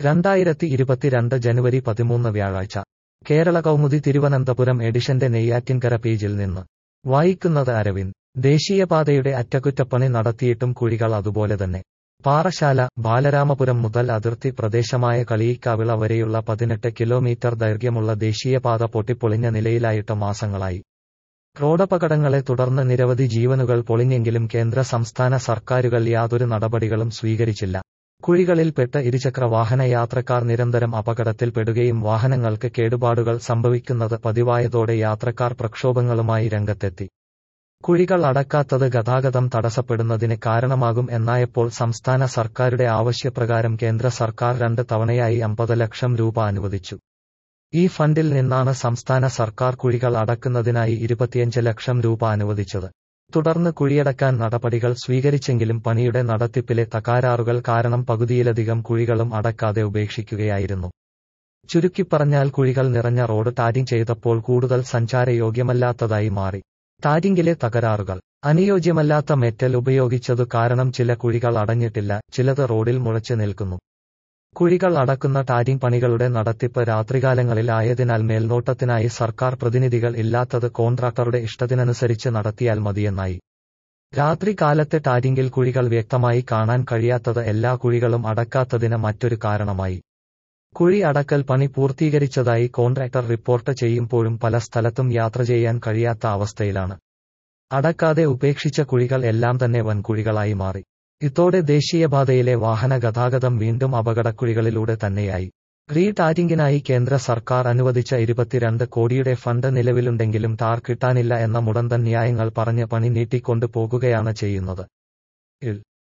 രണ്ടായിരത്തി ഇരുപത്തിരണ്ട് ജനുവരി പതിമൂന്ന് വ്യാഴാഴ്ച കേരള കൗമുദി തിരുവനന്തപുരം എഡിഷന്റെ നെയ്യാറ്റിൻകര പേജിൽ നിന്ന് വായിക്കുന്നത് അരവിന്ദ് ദേശീയപാതയുടെ അറ്റകുറ്റപ്പണി നടത്തിയിട്ടും കുഴികൾ അതുപോലെ തന്നെ പാറശാല ബാലരാമപുരം മുതൽ അതിർത്തി പ്രദേശമായ കളിയിക്കാവിള വരെയുള്ള പതിനെട്ട് കിലോമീറ്റർ ദൈർഘ്യമുള്ള ദേശീയപാത പൊട്ടിപ്പൊളിഞ്ഞ നിലയിലായിട്ട് മാസങ്ങളായി റോഡപകടങ്ങളെ തുടർന്ന് നിരവധി ജീവനുകൾ പൊളിഞ്ഞെങ്കിലും കേന്ദ്ര സംസ്ഥാന സർക്കാരുകൾ യാതൊരു നടപടികളും സ്വീകരിച്ചില്ല കുഴികളിൽപ്പെട്ട് ഇരുചക്ര വാഹന യാത്രക്കാർ നിരന്തരം അപകടത്തിൽപ്പെടുകയും വാഹനങ്ങൾക്ക് കേടുപാടുകൾ സംഭവിക്കുന്നത് പതിവായതോടെ യാത്രക്കാർ പ്രക്ഷോഭങ്ങളുമായി രംഗത്തെത്തി കുഴികൾ അടക്കാത്തത് ഗതാഗതം തടസ്സപ്പെടുന്നതിന് കാരണമാകും എന്നായപ്പോൾ സംസ്ഥാന സർക്കാരുടെ ആവശ്യപ്രകാരം കേന്ദ്ര സർക്കാർ രണ്ട് തവണയായി അമ്പത് ലക്ഷം രൂപ അനുവദിച്ചു ഈ ഫണ്ടിൽ നിന്നാണ് സംസ്ഥാന സർക്കാർ കുഴികൾ അടക്കുന്നതിനായി ഇരുപത്തിയഞ്ച് ലക്ഷം രൂപ അനുവദിച്ചത് തുടർന്ന് കുഴിയടക്കാൻ നടപടികൾ സ്വീകരിച്ചെങ്കിലും പണിയുടെ നടത്തിപ്പിലെ തകരാറുകൾ കാരണം പകുതിയിലധികം കുഴികളും അടക്കാതെ ഉപേക്ഷിക്കുകയായിരുന്നു ചുരുക്കിപ്പറഞ്ഞാൽ കുഴികൾ നിറഞ്ഞ റോഡ് ടാരിങ് ചെയ്തപ്പോൾ കൂടുതൽ സഞ്ചാരയോഗ്യമല്ലാത്തതായി മാറി ടാരിങ്ങിലെ തകരാറുകൾ അനുയോജ്യമല്ലാത്ത മെറ്റൽ ഉപയോഗിച്ചതു കാരണം ചില കുഴികൾ അടഞ്ഞിട്ടില്ല ചിലത് റോഡിൽ മുളച്ചു നിൽക്കുന്നു കുഴികൾ അടക്കുന്ന ടാരിങ് പണികളുടെ നടത്തിപ്പ് രാത്രികാലങ്ങളിൽ ആയതിനാൽ മേൽനോട്ടത്തിനായി സർക്കാർ പ്രതിനിധികൾ ഇല്ലാത്തത് കോൺട്രാക്ടറുടെ ഇഷ്ടത്തിനനുസരിച്ച് നടത്തിയാൽ മതിയെന്നായി രാത്രി കാലത്തെ ടാരിങ്ങിൽ കുഴികൾ വ്യക്തമായി കാണാൻ കഴിയാത്തത് എല്ലാ കുഴികളും അടക്കാത്തതിന് മറ്റൊരു കാരണമായി കുഴി അടക്കൽ പണി പൂർത്തീകരിച്ചതായി കോൺട്രാക്ടർ റിപ്പോർട്ട് ചെയ്യുമ്പോഴും പല സ്ഥലത്തും യാത്ര ചെയ്യാൻ കഴിയാത്ത അവസ്ഥയിലാണ് അടക്കാതെ ഉപേക്ഷിച്ച കുഴികൾ എല്ലാം തന്നെ വൻകുഴികളായി മാറി ഇതോടെ ദേശീയപാതയിലെ വാഹന ഗതാഗതം വീണ്ടും അപകടക്കുഴികളിലൂടെ തന്നെയായി റീ ടാരിങ്ങിനായി കേന്ദ്ര സർക്കാർ അനുവദിച്ച ഇരുപത്തിരണ്ട് കോടിയുടെ ഫണ്ട് നിലവിലുണ്ടെങ്കിലും ടാർ കിട്ടാനില്ല എന്ന മുടന്തൻ ന്യായങ്ങൾ പറഞ്ഞ് പണി നീട്ടിക്കൊണ്ടു പോകുകയാണ് ചെയ്യുന്നത് ഇൽ